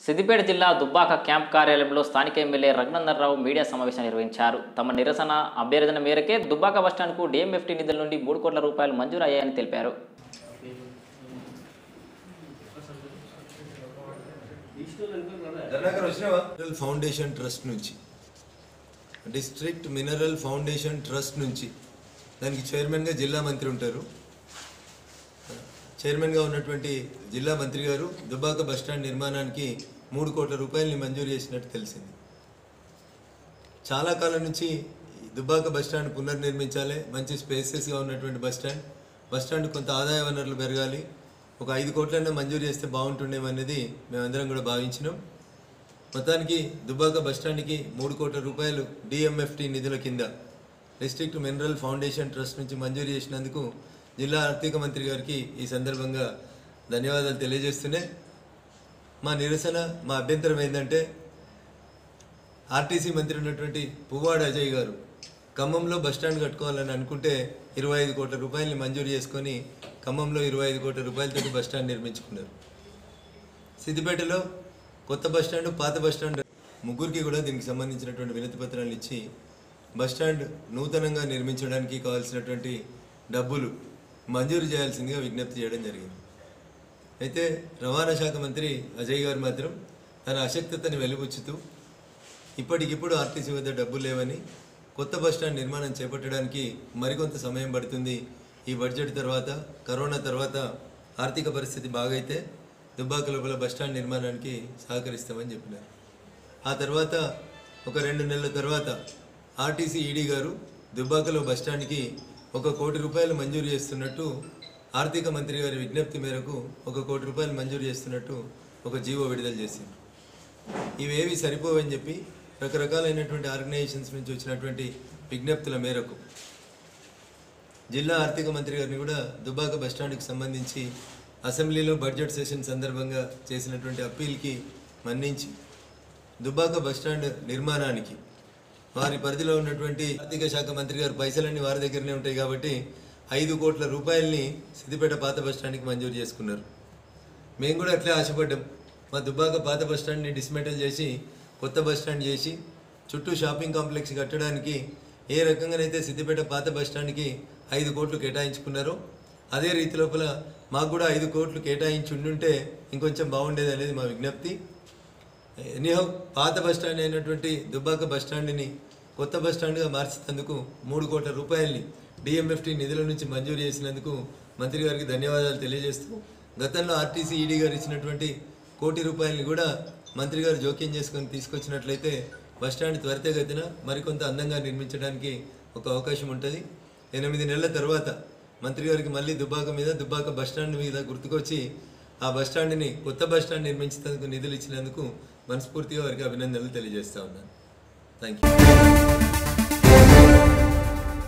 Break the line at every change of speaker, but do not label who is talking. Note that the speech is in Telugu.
సిద్దిపేట జిల్లా దుబ్బాక క్యాంప్ కార్యాలయంలో స్థానిక ఎమ్మెల్యే రఘునందన్ రావు మీడియా సమావేశం నిర్వహించారు తమ నిరసన అభ్యర్థన మేరకే దుబ్బాక బస్టాండ్కు డిఎంఎఫ్టీ నిధుల నుండి మూడు కోట్ల రూపాయలు మంజూరు అయ్యాయని తెలిపారు
ధర్నాకర్ వచ్చినావా మినరల్ ఫౌండేషన్ ట్రస్ట్ నుంచి డిస్ట్రిక్ట్ మినరల్ ఫౌండేషన్ ట్రస్ట్ నుంచి దానికి చైర్మన్గా జిల్లా మంత్రి ఉంటారు చైర్మన్గా ఉన్నటువంటి జిల్లా మంత్రి గారు దుబ్బాక బస్టాండ్ నిర్మాణానికి మూడు కోట్ల రూపాయలని మంజూరు చేసినట్టు తెలిసింది చాలా కాలం నుంచి ఈ దుబ్బాక బస్టాండ్ పునర్నిర్మించాలి మంచి స్పేసెస్గా ఉన్నటువంటి బస్టాండ్ బస్టాండ్ కొంత ఆదాయ వనరులు పెరగాలి ఒక ఐదు కోట్లన్నా మంజూరు చేస్తే బాగుంటుండేమనేది మేమందరం కూడా భావించినాం మొత్తానికి దుబ్బాక బస్టాండ్కి మూడు కోట్ల రూపాయలు డిఎంఎఫ్టి నిధుల కింద డిస్ట్రిక్ట్ మినరల్ ఫౌండేషన్ ట్రస్ట్ నుంచి మంజూరు చేసినందుకు జిల్లా ఆర్థిక మంత్రి గారికి ఈ సందర్భంగా ధన్యవాదాలు తెలియజేస్తూనే మా నిరసన మా అభ్యంతరం ఏంటంటే ఆర్టీసీ మంత్రి ఉన్నటువంటి పువ్వాడ అజయ్ గారు ఖమ్మంలో బస్టాండ్ కట్టుకోవాలని అనుకుంటే ఇరవై ఐదు కోట్ల రూపాయలని మంజూరు చేసుకొని ఖమ్మంలో ఇరవై ఐదు కోట్ల రూపాయలతో బస్టాండ్ నిర్మించుకున్నారు సిద్దిపేటలో కొత్త బస్టాండ్ పాత బస్టాండ్ ముగ్గురికి కూడా దీనికి సంబంధించినటువంటి వినతి పత్రాలు ఇచ్చి బస్టాండ్ నూతనంగా నిర్మించడానికి కావాల్సినటువంటి డబ్బులు మంజూరు చేయాల్సిందిగా విజ్ఞప్తి చేయడం జరిగింది అయితే రవాణా శాఖ మంత్రి అజయ్ గారు మాత్రం తన అశక్తతని వెలుబుచ్చుతూ ఇప్పటికిప్పుడు ఆర్టీసీ వద్ద డబ్బులు లేవని కొత్త బస్టాండ్ నిర్మాణం చేపట్టడానికి మరికొంత సమయం పడుతుంది ఈ బడ్జెట్ తర్వాత కరోనా తర్వాత ఆర్థిక పరిస్థితి బాగైతే దుబ్బాక లోపల బస్టాండ్ నిర్మాణానికి సహకరిస్తామని చెప్పినారు ఆ తర్వాత ఒక రెండు నెలల తర్వాత ఆర్టీసీ ఈడీ గారు దుబ్బాకలో బస్టాండ్కి ఒక కోటి రూపాయలు మంజూరు చేస్తున్నట్టు ఆర్థిక మంత్రి గారి విజ్ఞప్తి మేరకు ఒక కోటి రూపాయలు మంజూరు చేస్తున్నట్టు ఒక జీవో విడుదల చేసింది ఇవేవి సరిపోవని చెప్పి రకరకాలైనటువంటి ఆర్గనైజేషన్స్ నుంచి వచ్చినటువంటి విజ్ఞప్తుల మేరకు జిల్లా ఆర్థిక మంత్రి గారిని కూడా దుబ్బాక బస్టాండ్కి సంబంధించి అసెంబ్లీలో బడ్జెట్ సెషన్ సందర్భంగా చేసినటువంటి అప్పీల్కి మన్నించి దుబ్బాక బస్టాండ్ నిర్మాణానికి వారి పరిధిలో ఉన్నటువంటి ఆర్థిక శాఖ మంత్రి గారు పైసలన్నీ వారి దగ్గరనే ఉంటాయి కాబట్టి ఐదు కోట్ల రూపాయలని సిద్దిపేట పాత బస్టాండ్కి మంజూరు చేసుకున్నారు మేము కూడా అట్లే ఆశపడ్డాం మా దుబ్బాక పాత బస్టాండ్ని డిస్మెటల్ చేసి కొత్త బస్టాండ్ చేసి చుట్టూ షాపింగ్ కాంప్లెక్స్ కట్టడానికి ఏ రకంగానైతే సిద్దిపేట పాత బస్టాండ్కి ఐదు కోట్లు కేటాయించుకున్నారో అదే రీతి లోపల మాకు కూడా ఐదు కోట్లు కేటాయించి ఉండుంటే ఇంకొంచెం బాగుండేది అనేది మా విజ్ఞప్తి ఎనీహౌ పాత బస్టాండ్ అయినటువంటి దుబ్బాక బస్టాండ్ని కొత్త బస్టాండ్గా మార్చినందుకు మూడు కోట్ల రూపాయల్ని డిఎంఎఫ్టి నిధుల నుంచి మంజూరు చేసినందుకు మంత్రి గారికి ధన్యవాదాలు తెలియజేస్తూ గతంలో ఆర్టీసీ ఈడీ గారు ఇచ్చినటువంటి కోటి రూపాయలని కూడా మంత్రి గారు జోక్యం చేసుకొని తీసుకొచ్చినట్లయితే బస్టాండ్ త్వరితగతిన మరికొంత అందంగా నిర్మించడానికి ఒక అవకాశం ఉంటుంది ఎనిమిది నెలల తర్వాత మంత్రి గారికి మళ్ళీ దుబ్బాక మీద దుబ్బాక బస్టాండ్ మీద గుర్తుకొచ్చి ఆ బస్టాండ్ని కొత్త బస్టాండ్ నిర్మించేందుకు నిధులు ఇచ్చినందుకు మనస్ఫూర్తిగా వారికి అభినందనలు తెలియజేస్తా ఉన్నాను థ్యాంక్ యూ